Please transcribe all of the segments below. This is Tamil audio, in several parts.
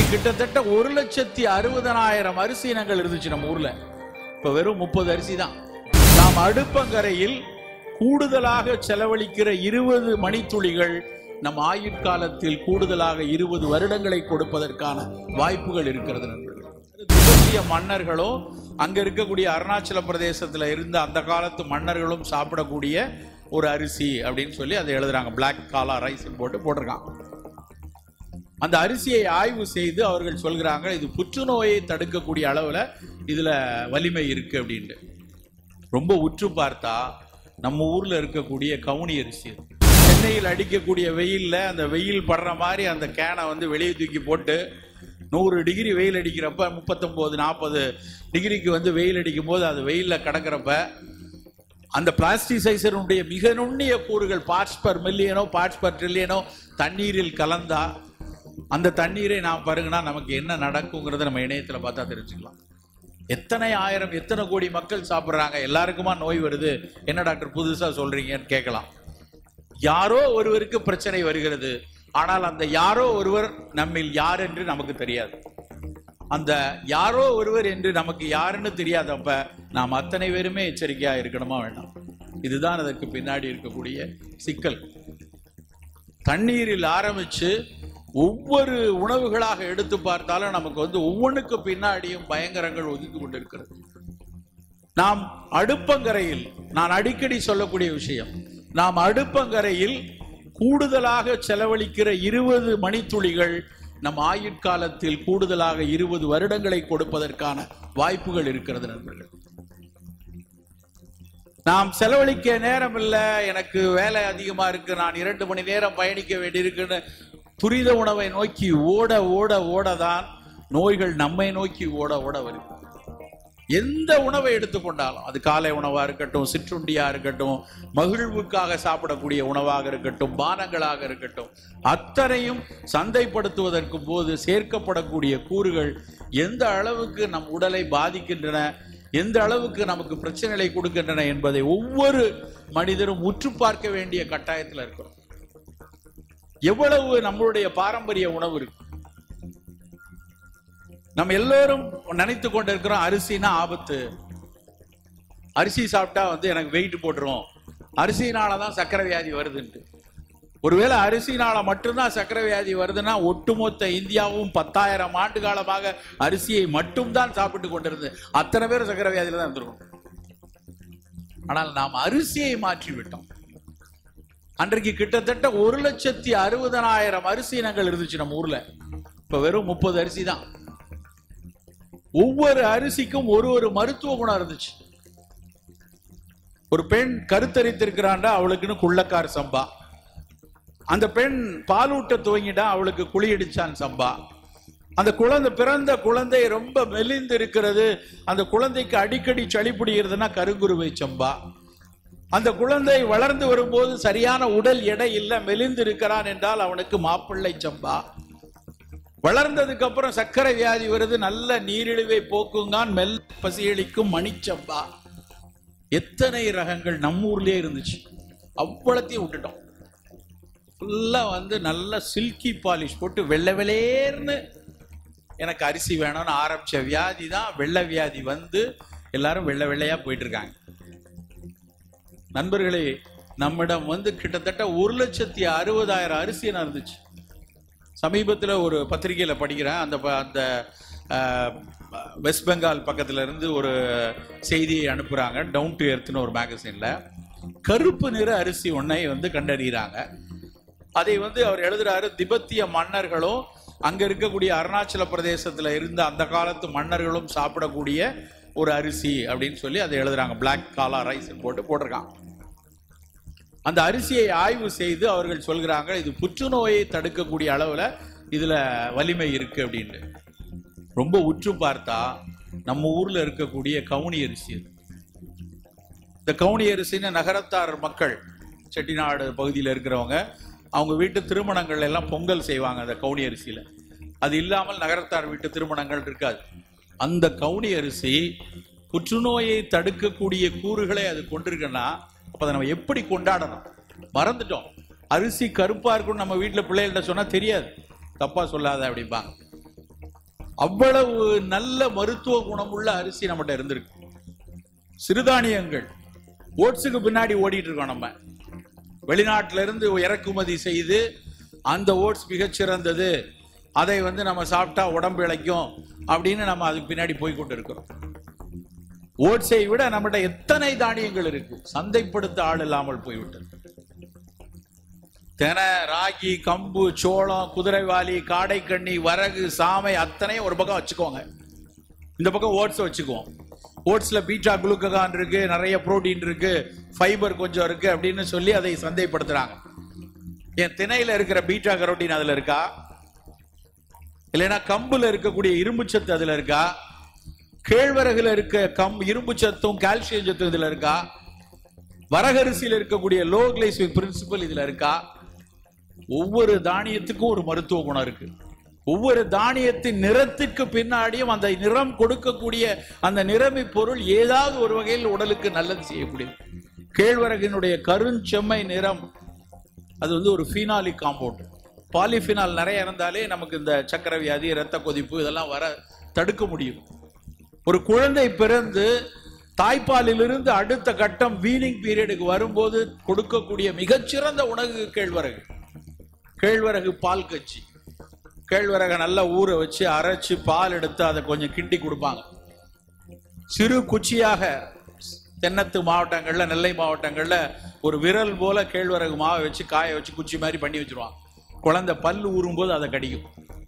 கிட்டத்தட்ட ஒரு லட்சத்தி அறுபதனாயிரம் அரிசி இனங்கள் இருந்துச்சு நம்ம ஊர்ல இப்ப வெறும் முப்பது அரிசி தான் நாம் அடுப்பங்கரையில் கூடுதலாக செலவழிக்கிற இருபது மணித்துளிகள் நம் ஆயுட்காலத்தில் கூடுதலாக இருபது வருடங்களை கொடுப்பதற்கான வாய்ப்புகள் இருக்கிறது நண்பர்களே. திபெத்திய மன்னர்களும் அங்க இருக்கக்கூடிய அருணாச்சல பிரதேசத்துல இருந்த அந்த காலத்து மன்னர்களும் சாப்பிடக்கூடிய ஒரு அரிசி அப்படின்னு சொல்லி அதை எழுதுறாங்க பிளாக் காலா ரைஸ் போட்டு போட்டிருக்காங்க அந்த அரிசியை ஆய்வு செய்து அவர்கள் சொல்கிறாங்க இது புற்றுநோயை தடுக்கக்கூடிய அளவுல இதுல வலிமை இருக்கு அப்படின்ட்டு ரொம்ப உற்று பார்த்தா நம்ம ஊர்ல இருக்கக்கூடிய கவுனி அரிசி அது. சென்னையில் அடிக்கக்கூடிய வெயில்ல அந்த வெயில் படுற மாதிரி அந்த கேனை வந்து வெளியே தூக்கி போட்டு நூறு டிகிரி வெயில் அடிக்கிறப்ப முப்பத்தொம்போது நாற்பது டிகிரிக்கு வந்து வெயில் அடிக்கும் போது அது வெயில்ல கிடக்கிறப்ப அந்த பிளாஸ்டிசைசருடைய மிக நுண்ணிய கூறுகள் பார்ட்ஸ் பர் மில்லியனோ பார்ட்ஸ் பர் ட்ரில்லியனோ தண்ணீரில் கலந்தா அந்த தண்ணீரை நாம் பருகுனா நமக்கு என்ன நடக்குங்கிறத நம்ம இணையத்துல பார்த்தா தெரிஞ்சுக்கலாம் எத்தனை ஆயிரம் எத்தனை கோடி மக்கள் சாப்பிடுறாங்க எல்லாருக்குமா நோய் வருது என்ன டாக்டர் புதுசா சொல்றீங்கன்னு கேட்கலாம் யாரோ ஒருவருக்கு பிரச்சனை வருகிறது ஆனால் அந்த யாரோ ஒருவர் நம்மில் யார் என்று நமக்கு தெரியாது அந்த யாரோ ஒருவர் என்று நமக்கு யாருன்னு தெரியாதப்ப நாம் அத்தனை பேருமே எச்சரிக்கையா இருக்கணுமா வேண்டாம் இதுதான் அதற்கு பின்னாடி இருக்கக்கூடிய சிக்கல் தண்ணீரில் ஆரம்பிச்சு ஒவ்வொரு உணவுகளாக எடுத்து பார்த்தாலும் நமக்கு வந்து ஒவ்வொன்றுக்கு பின்னாடியும் பயங்கரங்கள் ஒதுக்கி கொண்டிருக்கிறது நாம் அடுப்பங்கரையில் நான் அடிக்கடி சொல்லக்கூடிய விஷயம் நாம் அடுப்பங்கரையில் கூடுதலாக செலவழிக்கிற இருபது மணித்துளிகள் நம் ஆயுட்காலத்தில் கூடுதலாக இருபது வருடங்களை கொடுப்பதற்கான வாய்ப்புகள் இருக்கிறது நண்பர்கள் நாம் செலவழிக்க நேரம் இல்ல எனக்கு வேலை அதிகமா இருக்கு நான் இரண்டு மணி நேரம் பயணிக்க வேண்டியிருக்குன்னு துரித உணவை நோக்கி ஓட ஓட ஓடதான் நோய்கள் நம்மை நோக்கி ஓட ஓட வருது எந்த உணவை எடுத்துக்கொண்டாலும் அது காலை உணவா இருக்கட்டும் சிற்றுண்டியா இருக்கட்டும் மகிழ்வுக்காக சாப்பிடக்கூடிய உணவாக இருக்கட்டும் பானங்களாக இருக்கட்டும் அத்தனையும் சந்தைப்படுத்துவதற்கு போது சேர்க்கப்படக்கூடிய கூறுகள் எந்த அளவுக்கு நம் உடலை பாதிக்கின்றன எந்த அளவுக்கு நமக்கு பிரச்சனைகளை கொடுக்கின்றன என்பதை ஒவ்வொரு மனிதரும் உற்று பார்க்க வேண்டிய கட்டாயத்தில் இருக்கிறோம் எவ்வளவு நம்மளுடைய பாரம்பரிய உணவு இருக்கு நம்ம எல்லோரும் நினைத்து கொண்டிருக்கிறோம் அரிசினா ஆபத்து அரிசி சாப்பிட்டா வந்து எனக்கு வெயிட் போட்டுரும் அரிசினால தான் சக்கரை வியாதி வருதுன்ட்டு ஒருவேளை அரிசினால மட்டும்தான் சக்கரை வியாதி வருதுன்னா ஒட்டுமொத்த இந்தியாவும் பத்தாயிரம் ஆண்டு காலமாக அரிசியை மட்டும்தான் சாப்பிட்டு கொண்டிருந்தது அத்தனை பேர் சக்கரை வியாதியில தான் இருந்திருக்கும் ஆனால் நாம் அரிசியை மாற்றி விட்டோம் அன்றைக்கு கிட்டத்தட்ட ஒரு லட்சத்தி அறுபதனாயிரம் அரிசி இனங்கள் இருந்துச்சு நம்ம ஊர்ல இப்ப வெறும் முப்பது அரிசி தான் ஒவ்வொரு அரிசிக்கும் ஒரு ஒரு மருத்துவ குணம் இருந்துச்சு ஒரு பெண் கருத்தரித்திருக்கிறாண்டா அவளுக்குன்னு குள்ளக்கார் சம்பா அந்த பெண் பாலூட்ட துவங்கிட்டா அவளுக்கு குழியடிச்சான் சம்பா அந்த குழந்தை பிறந்த குழந்தை ரொம்ப மெலிந்து இருக்கிறது அந்த குழந்தைக்கு அடிக்கடி சளி பிடிக்கிறதுனா கருங்குருவை சம்பா அந்த குழந்தை வளர்ந்து வரும்போது சரியான உடல் எடை இல்ல மெலிந்து இருக்கிறான் என்றால் அவனுக்கு மாப்பிள்ளை சம்பா வளர்ந்ததுக்கு அப்புறம் சர்க்கரை வியாதி வருது நல்ல நீரிழிவை போக்குங்கான் மெல் பசியளிக்கும் மணிச்சம்பா எத்தனை ரகங்கள் நம்ம ஊர்லயே இருந்துச்சு அவ்வளத்தையும் விட்டுட்டோம் ஃபுல்லா வந்து நல்ல சில்கி பாலிஷ் போட்டு வெள்ளை வெளேர்னு எனக்கு அரிசி வேணும்னு ஆரம்பிச்ச வியாதி தான் வெள்ளை வியாதி வந்து எல்லாரும் வெள்ளை வெள்ளையா போயிட்டு இருக்காங்க நண்பர்களே நம்மிடம் வந்து கிட்டத்தட்ட ஒரு லட்சத்தி அறுபதாயிரம் அரிசி என்ன இருந்துச்சு சமீபத்தில் ஒரு பத்திரிகையில் படிக்கிறேன் அந்த ப- அந்த அஹ், வெஸ்ட் பெங்கால் பக்கத்துல இருந்து ஒரு செய்தியை அனுப்புறாங்க டவுன் டு எர்த்னு ஒரு மேகசின்ல கருப்பு நிற அரிசி ஒன்றை வந்து கண்டறிகிறாங்க அதை வந்து அவர் எழுதுறாரு திபெத்திய மன்னர்களும் அங்க இருக்கக்கூடிய அருணாச்சல பிரதேசத்துல இருந்த அந்த காலத்து மன்னர்களும் சாப்பிடக்கூடிய ஒரு அரிசி அப்படின்னு சொல்லி அதை எழுதுறாங்க பிளாக் காலா ரைஸ் போட்டு போட்டிருக்காங்க அந்த அரிசியை ஆய்வு செய்து அவர்கள் சொல்கிறாங்க இது புற்றுநோயை தடுக்கக்கூடிய அளவுல இதுல வலிமை இருக்கு அப்படின்ட்டு ரொம்ப உற்று பார்த்தா நம்ம ஊர்ல இருக்கக்கூடிய கவுனி அரிசி அது இந்த கவுனி அரிசின்னு நகரத்தார் மக்கள் செட்டிநாடு பகுதியில் இருக்கிறவங்க அவங்க வீட்டு திருமணங்கள் எல்லாம் பொங்கல் செய்வாங்க அந்த கவுனி அரிசியில அது இல்லாமல் நகரத்தார் வீட்டு திருமணங்கள் இருக்காது அந்த கவுனி அரிசி புற்றுநோயை தடுக்கக்கூடிய கூறுகளை அது கொண்டிருக்குன்னா அப்ப அதை நம்ம எப்படி கொண்டாடணும் மறந்துட்டோம் அரிசி கருப்பா இருக்கும்னு நம்ம வீட்டுல பிள்ளைகள்ட்ட சொன்னா தெரியாது தப்பா சொல்லாத அப்படிம்பாங்க அவ்வளவு நல்ல மருத்துவ குணமுள்ள அரிசி நம்மகிட்ட இருந்திருக்கு சிறுதானியங்கள் ஓட்ஸுக்கு பின்னாடி ஓடிட்டு இருக்கோம் நம்ம வெளிநாட்டில இருந்து இறக்குமதி செய்து அந்த ஓட்ஸ் மிகச்சிறந்தது அதை வந்து நம்ம சாப்பிட்டா உடம்பு இளைக்கும் அப்படின்னு நம்ம அதுக்கு பின்னாடி போய் கொண்டு இருக்கிறோம் ஓட்ஸை விட நம்மகிட்ட எத்தனை தானியங்கள் இருக்கு சந்தைப்படுத்த ஆள் இல்லாமல் போய்விட்டது தென ராகி கம்பு சோளம் குதிரைவாலி காடைக்கண்ணி வரகு சாமை அத்தனையும் ஒரு பக்கம் வச்சுக்கோங்க இந்த பக்கம் ஓட்ஸ் வச்சுக்குவோம் ஓட்ஸ்ல பீட்டா குளுக்ககான் இருக்கு நிறைய புரோட்டீன் இருக்கு ஃபைபர் கொஞ்சம் இருக்கு அப்படின்னு சொல்லி அதை சந்தைப்படுத்துறாங்க என் திணையில இருக்கிற பீட்டா கரோட்டின் அதுல இருக்கா இல்லைன்னா கம்புல இருக்கக்கூடிய இரும்பு சத்து அதுல இருக்கா கேழ்வரகுல இருக்க கம் இரும்பு சத்தும் கால்சியம் சத்தும் இதுல இருக்கா வரகரிசியில் இருக்கக்கூடிய லோ கிளைசிமிக் பிரின்சிபல் இதுல இருக்கா ஒவ்வொரு தானியத்துக்கும் ஒரு மருத்துவ குணம் இருக்கு ஒவ்வொரு தானியத்தின் நிறத்திற்கு பின்னாடியும் அந்த நிறம் கொடுக்கக்கூடிய அந்த நிறமி பொருள் ஏதாவது ஒரு வகையில் உடலுக்கு நல்லது செய்யக்கூடியது கேழ்வரகினுடைய கருஞ்செம்மை நிறம் அது வந்து ஒரு ஃபீனாலிக் காம்பவுண்ட் பாலிஃபினால் நிறைய இருந்தாலே நமக்கு இந்த சக்கரை வியாதி இரத்த கொதிப்பு இதெல்லாம் வர தடுக்க முடியும் ஒரு குழந்தை பிறந்து தாய்ப்பாலிலிருந்து அடுத்த கட்டம் வீனிங் பீரியடுக்கு வரும்போது கொடுக்கக்கூடிய மிகச்சிறந்த உணவு கேழ்வரகு கேழ்வரகு பால் கச்சி கேழ்வரகை நல்லா ஊற வச்சு அரைச்சு பால் எடுத்து அதை கொஞ்சம் கிண்டி கொடுப்பாங்க சிறு குச்சியாக தென்னத்து மாவட்டங்கள்ல நெல்லை மாவட்டங்கள்ல ஒரு விரல் போல கேழ்வரகு மாவை வச்சு காய வச்சு குச்சி மாதிரி பண்ணி வச்சிருவாங்க குழந்தை பல்லு ஊறும் போது அதை கடிக்கும்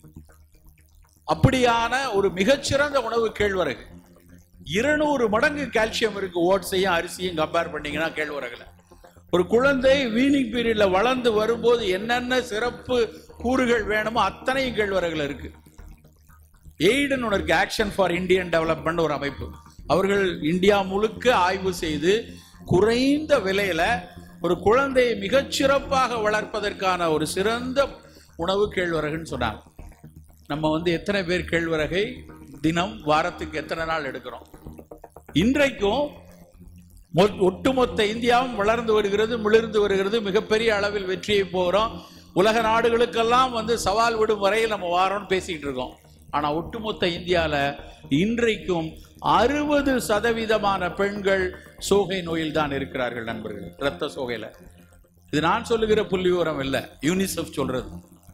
அப்படியான ஒரு மிகச்சிறந்த உணவு கேழ்வரகு இருநூறு மடங்கு கால்சியம் இருக்கு ஓட்ஸையும் அரிசியும் கம்பேர் பண்ணீங்கன்னா கேழ்வரகுல ஒரு குழந்தை வீனிங் பீரியட்ல வளர்ந்து வரும்போது என்னென்ன சிறப்பு கூறுகள் வேணுமோ அத்தனையும் கேழ்வரகுல இருக்கு எய்டுன்னு ஒன்று இருக்கு ஆக்ஷன் ஃபார் இந்தியன் டெவலப்மெண்ட் ஒரு அமைப்பு அவர்கள் இந்தியா முழுக்க ஆய்வு செய்து குறைந்த விலையில ஒரு குழந்தையை மிகச்சிறப்பாக வளர்ப்பதற்கான ஒரு சிறந்த உணவு கேழ்வரகுன்னு சொன்னாங்க நம்ம வந்து எத்தனை பேர் கேழ்வரகை தினம் வாரத்துக்கு எத்தனை நாள் எடுக்கிறோம் இன்றைக்கும் மொ- ஒட்டுமொத்த இந்தியாவும் வளர்ந்து வருகிறது மிளிர்ந்து வருகிறது மிகப்பெரிய அளவில் வெற்றியை போகிறோம் உலக நாடுகளுக்கெல்லாம் வந்து சவால் விடும் வரையில் நம்ம வாரோம்னு பேசிக்கிட்டு இருக்கோம் ஆனா ஒட்டுமொத்த இந்தியால இன்றைக்கும் அறுபது சதவீதமான பெண்கள் சோகை நோயில் தான் இருக்கிறார்கள் நண்பர்கள் இரத்த சோகையில இது நான் சொல்லுகிற புள்ளி விவரம் இல்லை யூனிசெஃப் சொல்றது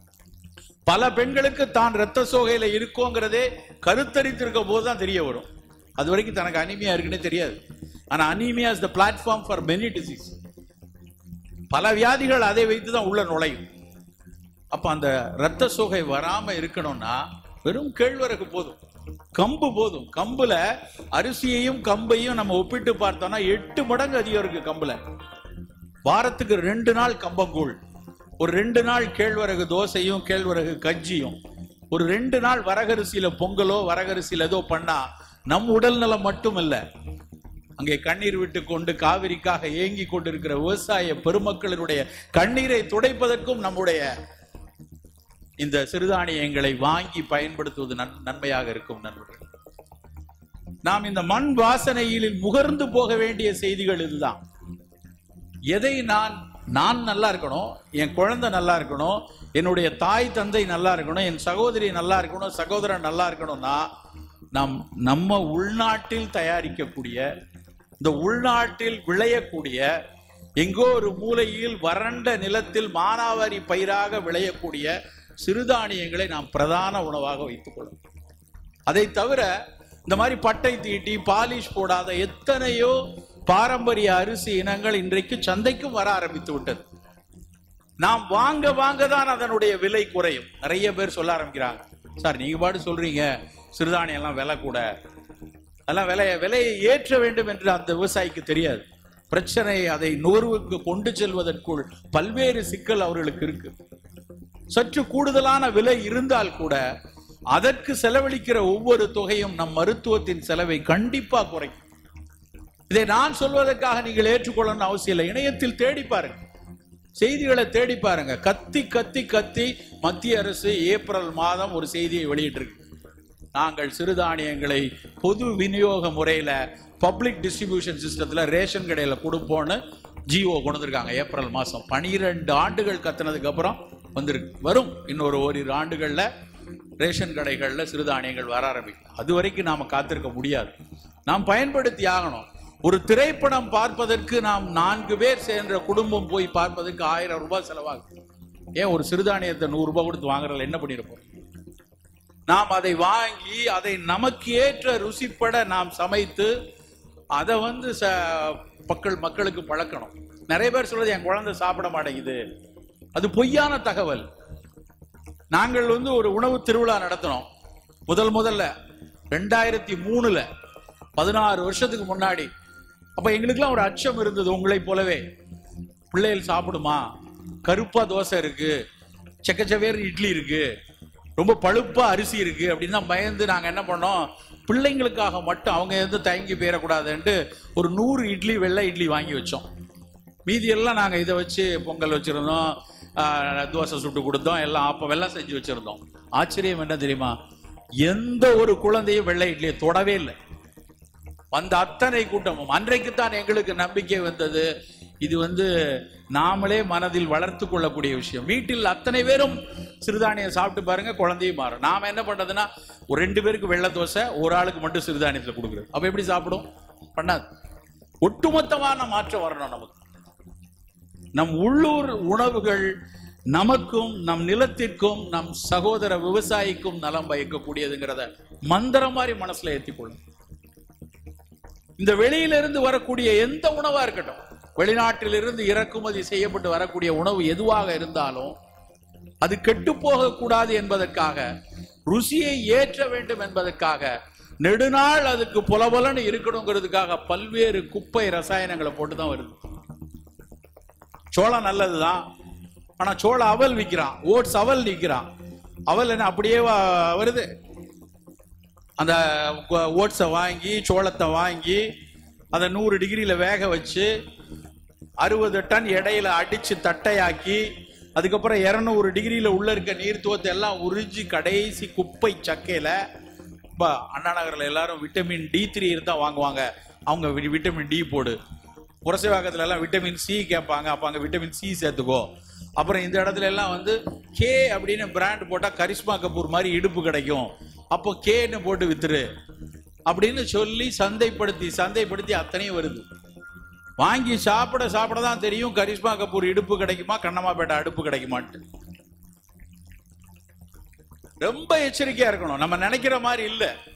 பல பெண்களுக்கு தான் இரத்த சோகையில இருக்கோங்கிறதே கருத்தரித்திருக்க போது தான் தெரிய வரும் அது வரைக்கும் தனக்கு அனிமியா இருக்குன்னே தெரியாது ஆனா anaemia is the platform for many disease பல வியாதிகள் அதை வைத்து தான் உள்ள நுழையும் அப்ப அந்த இரத்த சோகை வராம இருக்கணும்னா வெறும் கேழ்வரகு போதும் கம்பு போதும் கம்புல அரிசியையும் கம்பையும் நம்ம ஒப்பிட்டு பார்த்தோம்னா எட்டு மடங்கு அதிகம் இருக்கு கம்புல வாரத்துக்கு ரெண்டு நாள் கம்பங்கூழ் ஒரு ரெண்டு நாள் கேழ்வரகு தோசையும் கேழ்வரகு கஞ்சியும் ஒரு ரெண்டு நாள் வரகரிசியில பொங்கலோ வரகரிசியில ஏதோ பண்ணா நம் உடல் நலம் மட்டும் இல்ல அங்கே கண்ணீர் விட்டு கொண்டு காவிரிக்காக ஏங்கி கொண்டிருக்கிற விவசாய பெருமக்களினுடைய கண்ணீரை துடைப்பதற்கும் நம்முடைய இந்த சிறுதானியங்களை வாங்கி பயன்படுத்துவது நன்- நன்மையாக இருக்கும் நண்பர்கள் நாம் இந்த மண் வாசனையில் முகர்ந்து போக வேண்டிய செய்திகள் இதுதான் எதை நான் நான் நல்லா இருக்கணும் என் குழந்தை நல்லா இருக்கணும் என்னுடைய தாய் தந்தை நல்லா இருக்கணும் என் சகோதரி நல்லா இருக்கணும் சகோதரன் நல்லா இருக்கணும்னா நாம் நம்ம உள்நாட்டில் தயாரிக்கக்கூடிய இந்த உள்நாட்டில் விளையக்கூடிய எங்கோ ஒரு மூலையில் வறண்ட நிலத்தில் மானாவாரி பயிராக விளையக்கூடிய சிறுதானியங்களை நாம் பிரதான உணவாக வைத்துக் கொள்ளணும் அதை தவிர இந்த மாதிரி பட்டை தீட்டி பாலிஷ் போடாத எத்தனையோ பாரம்பரிய அரிசி இனங்கள் இன்றைக்கு சந்தைக்கும் வர ஆரம்பித்து விட்டது நாம் வாங்க வாங்க தான் அதனுடைய விலை குறையும் நிறைய பேர் சொல்ல ஆரம்பிக்கிறாங்க சார் நீங்க பாட்டு சொல்றீங்க சிறுதானியம் எல்லாம் விலை கூட அதெல்லாம் விலையை விலையை ஏற்ற வேண்டும் என்று அந்த விவசாயிக்கு தெரியாது பிரச்சனை அதை நுகர்வுக்கு கொண்டு செல்வதற்குள் பல்வேறு சிக்கல் அவர்களுக்கு இருக்கு சற்று கூடுதலான விலை இருந்தால் கூட அதற்கு செலவழிக்கிற ஒவ்வொரு தொகையும் நம் மருத்துவத்தின் செலவை கண்டிப்பா குறைக்கும் இதை நான் சொல்வதற்காக நீங்கள் ஏற்றுக்கொள்ளணும் அவசியம் இல்லை இணையத்தில் தேடி பாருங்க செய்திகளை தேடி பாருங்க கத்தி கத்தி கத்தி மத்திய அரசு ஏப்ரல் மாதம் ஒரு செய்தியை வெளியிட்டிருக்கு நாங்கள் சிறுதானியங்களை பொது விநியோக முறையில பப்ளிக் டிஸ்ட்ரிபியூஷன் சிஸ்டத்துல ரேஷன் கடையில கொடுப்போம்னு ஜிஓ கொண்டு வந்திருக்காங்க ஏப்ரல் மாசம் பனிரெண்டு ஆண்டுகள் கத்துனதுக்கு அப்புறம் வந்திருக்கு வரும் இன்னொரு ஓரிரு ஆண்டுகள்ல ரேஷன் கடைகளில் சிறுதானியங்கள் வர ஆரம்பிக்கும் அது வரைக்கும் நாம் காத்திருக்க முடியாது நாம் பயன்படுத்தி ஆகணும் ஒரு திரைப்படம் பார்ப்பதற்கு நாம் நான்கு பேர் சேர்ந்த குடும்பம் போய் பார்ப்பதற்கு ஆயிரம் ரூபாய் செலவாகும் ஏன் ஒரு சிறுதானியத்தை நூறு ரூபாய் கொடுத்து வாங்குறதுல என்ன பண்ணிருப்போம் நாம் அதை வாங்கி அதை நமக்கு ஏற்ற ருசிப்பட நாம் சமைத்து அதை வந்து ச மக்கள் மக்களுக்கு பழக்கணும் நிறைய பேர் சொல்றது என் குழந்தை சாப்பிட மாட்டேங்குது அது பொய்யான தகவல் நாங்கள் வந்து ஒரு உணவு திருவிழா நடத்தினோம் முதல் முதல்ல ரெண்டாயிரத்தி மூணுல பதினாறு வருஷத்துக்கு முன்னாடி அப்ப எங்களுக்கெல்லாம் ஒரு அச்சம் இருந்தது உங்களைப் போலவே பிள்ளைகள் சாப்பிடுமா கருப்பா தோசை இருக்கு செக்கச்சவேர் இட்லி இருக்கு ரொம்ப பழுப்பா அரிசி இருக்கு அப்படின்னு தான் பயந்து நாங்க என்ன பண்ணோம் பிள்ளைங்களுக்காக மட்டும் அவங்க எந்த தயங்கி போயிடக்கூடாதுன்ட்டு ஒரு நூறு இட்லி வெள்ளை இட்லி வாங்கி வச்சோம் மீதி எல்லாம் நாங்க இதை வச்சு பொங்கல் வச்சிருந்தோம் ஆஹ், தோசை சுட்டு கொடுத்தோம் எல்லாம் அப்ப வெள்ளம் செஞ்சு வச்சிருந்தோம் ஆச்சரியம் என்ன தெரியுமா எந்த ஒரு குழந்தையும் வெள்ளை இட்லியை தொடவே இல்லை வந்த அத்தனை கூட்டமும் அன்றைக்குத்தான் எங்களுக்கு நம்பிக்கை வந்தது இது வந்து நாமளே மனதில் வளர்த்து கொள்ளக்கூடிய விஷயம் வீட்டில் அத்தனை பேரும் சிறுதானியம் சாப்பிட்டு பாருங்க குழந்தையும் மாறும் நாம என்ன பண்றதுன்னா ஒரு ரெண்டு பேருக்கு வெள்ளை தோசை ஒரு ஆளுக்கு மட்டும் சிறுதானியத்தில் கொடுக்குறது அப்ப எப்படி சாப்பிடும் பண்ணாது ஒட்டுமொத்தமான மாற்றம் வரணும் நமக்கு நம் உள்ளூர் உணவுகள் நமக்கும் நம் நிலத்திற்கும் நம் சகோதர விவசாயிக்கும் நலம் பயக்கக்கூடியதுங்கிறத மந்திரம் மாதிரி மனசுல ஏத்திக்கொள்ளும் இந்த வெளியிலிருந்து வரக்கூடிய எந்த உணவா இருக்கட்டும் வெளிநாட்டிலிருந்து இறக்குமதி செய்யப்பட்டு வரக்கூடிய உணவு எதுவாக இருந்தாலும் அது கெட்டு போகக்கூடாது என்பதற்காக ருசியை ஏற்ற வேண்டும் என்பதற்காக நெடுநாள் அதுக்கு புலபலன்னு இருக்கணுங்கிறதுக்காக பல்வேறு குப்பை ரசாயனங்களை போட்டு தான் வருது சோளம் நல்லதுதான் ஆனா சோள அவல் விற்கிறான் ஓட்ஸ் அவல் விற்கிறான் அவல் என்ன அப்படியே வ- வருது அந்த ஓட்ஸை வாங்கி சோளத்தை வாங்கி அதை நூறு டிகிரியில் வேக வச்சு அறுபது டன் எடையில அடிச்சு தட்டையாக்கி அதுக்கப்புறம் இரநூறு டிகிரியில் உள்ள இருக்க நீர்த்துவத்தை எல்லாம் உறிஞ்சி கடைசி குப்பை சக்கையில இப்போ அண்ணா நகரில் எல்லாரும் விட்டமின் டி த்ரீ இருந்தால் வாங்குவாங்க அவங்க வி- விட்டமின் டி போடு புரசைவாக்கத்துல எல்லாம் விட்டமின் சி கேட்பாங்க அப்போ அங்கே விட்டமின் சி சேர்த்துக்கோ அப்புறம் இந்த இடத்துல எல்லாம் வந்து கே அப்படின்னு பிராண்ட் போட்டால் கரிஷ்மா கபூர் மாதிரி இடுப்பு கிடைக்கும் அப்போ கேன்னு போட்டு வித்துரு அப்படின்னு சொல்லி சந்தைப்படுத்தி சந்தைப்படுத்தி அத்தனையும் வருது வாங்கி சாப்பிட சாப்பிட தான் தெரியும் கரிஷ்மா கபூர் இடுப்பு கிடைக்குமா கண்ணம்மாப்பேட்டை அடுப்பு கிடைக்குமான்ட்டு ரொம்ப எச்சரிக்கையா இருக்கணும் நம்ம நினைக்கிற மாதிரி இல்ல